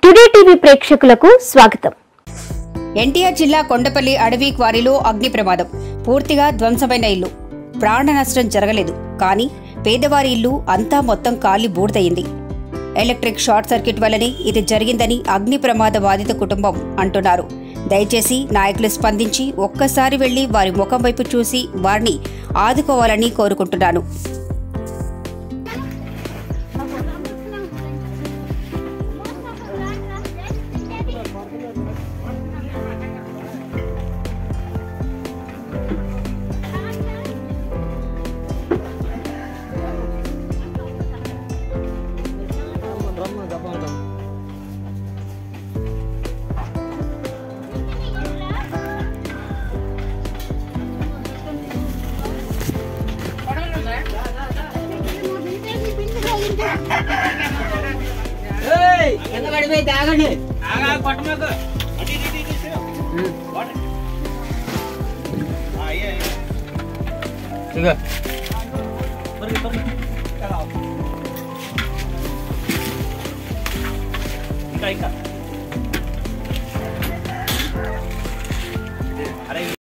today TV ప్రేక్షకులకు స్వాగతం ఎన్టీఆర్ జిల్లా కొండపల్లి అడవి క్వారీలో అగ్ని ప్రమాదం పూర్తిగా ధ్వంసమైన ఇల్లు ప్రాణ నష్టం జరగలేదు కానీ పేదవారి ఇల్లు అంతా మొత్తం కాలి బూడిదయింది ఎలక్ట్రిక్ షార్ట్ సర్క్యూట్ వల్లనే ఇది జరిగిందని అగ్ని ప్రమాద బాధిత కుటుంబం అంటున్నారు దయచేసి నాయకులు స్పందించి ఒక్కసారి వెళ్లి వారి ముఖం వైపు చూసి వారిని ఆదుకోవాలని కోరుకుంటున్నాను ఎంత పడిపోయి తాగండి ఇక ఇంకా ఇంకా